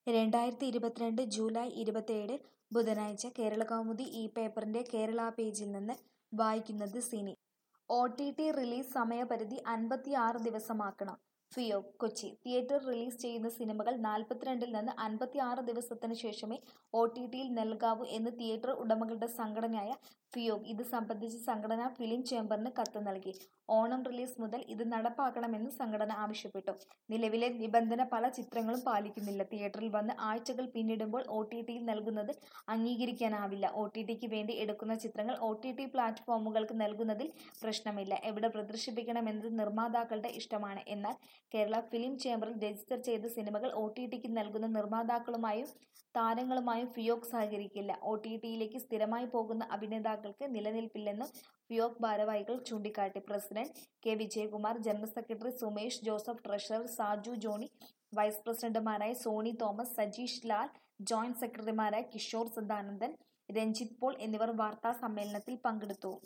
രണ്ടായിരത്തി ഇരുപത്തിരണ്ട് ജൂലൈ ഇരുപത്തേഴ് ബുധനാഴ്ച കേരളകൗമുദി ഈ പേപ്പറിന്റെ കേരള പേജിൽ നിന്ന് വായിക്കുന്നത് സിനി ഒ ടി ടി റിലീസ് സമയപരിധി അൻപത്തിയാറ് ദിവസമാക്കണം ഫിയോക് കൊച്ചി തിയേറ്റർ റിലീസ് ചെയ്യുന്ന സിനിമകൾ നാൽപ്പത്തിരണ്ടിൽ നിന്ന് അൻപത്തിയാറ് ദിവസത്തിന് ശേഷമേ ഒ ടി ടിയിൽ നൽകാവൂ എന്ന് തിയേറ്റർ ഉടമകളുടെ സംഘടനയായ ഫിയോക് ഇത് സംബന്ധിച്ച് സംഘടന ഫിലിം ചേംബറിന് കത്ത് നൽകി ഓണം റിലീസ് മുതൽ ഇത് നടപ്പാക്കണമെന്ന് സംഘടന ആവശ്യപ്പെട്ടു നിലവിലെ നിബന്ധന പല ചിത്രങ്ങളും പാലിക്കുന്നില്ല തിയേറ്ററിൽ വന്ന് ആഴ്ചകൾ പിന്നിടുമ്പോൾ ഒ ടി ടിയിൽ നൽകുന്നത് അംഗീകരിക്കാനാവില്ല ഒ ടി ടിക്ക് വേണ്ടി എടുക്കുന്ന ചിത്രങ്ങൾ ഒ ടി ടി പ്ലാറ്റ്ഫോമുകൾക്ക് നൽകുന്നതിൽ പ്രശ്നമില്ല എവിടെ പ്രദർശിപ്പിക്കണമെന്നത് നിർമ്മാതാക്കളുടെ ഇഷ്ടമാണ് എന്നാൽ കേരള ഫിലിം ചേംബറിൽ രജിസ്റ്റർ ചെയ്ത സിനിമകൾ ഒ ടി ടിക്ക് നൽകുന്ന നിർമ്മാതാക്കളുമായും താരങ്ങളുമായും ഫിയോക് സഹകരിക്കില്ല ഒ ടി ടിയിലേക്ക് സ്ഥിരമായി പോകുന്ന അഭിനേതാക്കൾക്ക് നിലനിൽപ്പില്ലെന്നും ഫിയോക് ഭാരവാഹികൾ ചൂണ്ടിക്കാട്ടി president K Vijayakumar general secretary Sumesh Joseph treasurer Saju Johnny vice പ്രസിഡന്റുമാരായ Sony Thomas Sajeesh Lal joint സെക്രട്ടറിമാരായ കിഷോർ സദാനന്ദൻ രഞ്ജിത്ത് പോൾ എന്നിവർ വാർത്താ സമ്മേളനത്തിൽ പങ്കെടുത്തു